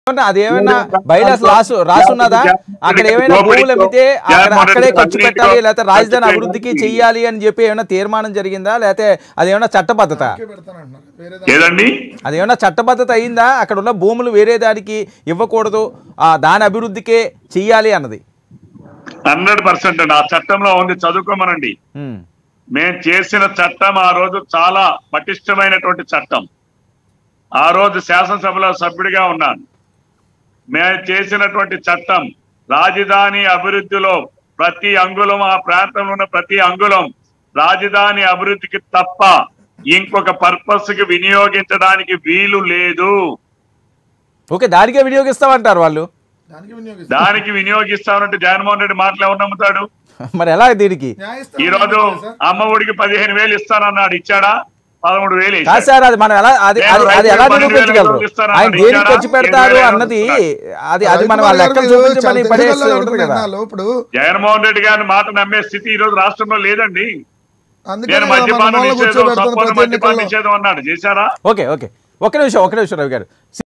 ఏమన్నా అది ఏమైనా బైలాస్ రాసు రాసున్నదా అక్కడ ఏమైనా భూములు అమ్మితే అక్కడ అక్కడే ఖర్చు పెట్టాలి లేకపోతే రాజధాని అభివృద్ధికి చెయ్యాలి అని చెప్పి ఏమైనా తీర్మానం జరిగిందా లేకపోతే అది ఏమైనా చట్టబద్ధత పెడతానంటున్నారు వేరే దాని- ఏదండి అది ఏమైనా చట్టబద్ధత అయిందా అక్కడ ఉన్న భూములు వేరే దానికి ఇవ్వకూడదు ఆ, దాని అభివృద్ధికే చెయ్యాలి అన్నది హండ్రెడ్ పర్సెంట్ అండి ఆ చట్టంలో ఉంది చదువుకోమనండి ఉమ్, మేము చేసిన చట్టం ఆ రోజు చాలా పటిష్టమైనటువంటి చట్టం ఆ రోజు శాసనసభలో సభ్యుడిగా ఉన్నాను మేము చేసినటువంటి చట్టం రాజధాని అభివృద్ధిలో ప్రతి అంగుళం ఆ ప్రాంతంలో ఉన్న ప్రతి అంగుళం రాజధాని అభివృద్ధికి తప్ప ఇంకొక పర్పస్ కి వినియోగించడానికి వీలు లేదు ఓకే దానికే వినియోగిస్తామంటారు వాళ్ళు దానికి వినియోగిస్తారు దానికి వినియోగిస్తామంటే జగన్మోహన్ రెడ్డి మాటలు ఎవరు నమ్ముతాడు మరి ఎలా దీనికి న్యాయస్థానం ఈ రోజు సార్ అమ్మ ఒడికి పదిహేను వేలు ఇస్తానన్నాడు ఇచ్చాడా పదమూడు వేలు కాదు వేశాడు. సార్ అది మనం ఎలా అది నేను అది అది ఎలా రైతులకు పదివేలు నిరూపించగలరు ఇస్తాను ఆయన అన్నాడు. దేనికి ఇచ్చాడా? ఖర్చు పెడతారు ఇరవై వేలు అన్నది ఇస్తున్నాడు. అది అది మనం రవికుమార్ లెక్కలు గారు మీరు చూపించమని చాలా పడేస్తే తెలివిగల ఉంటుంది కదా అడుగుతున్నారు. ఇప్పుడు జగన్మోహన్ రెడ్డి గారిని మాట నమ్మే స్థితి ఈ రోజు రాష్ట్రంలో లేదండి అందుకనే నేను కదా మన మద్యపాన మూల నిషేధం కూర్చోబెడుతున్న సంపూర్ణ ప్రతి మద్యపాన ఎన్నికల్లో నిషేధం అన్నాడు చేశారా ఓకే ఓకే ఒక నిమిషం ఒక నిమిషం రవి గారు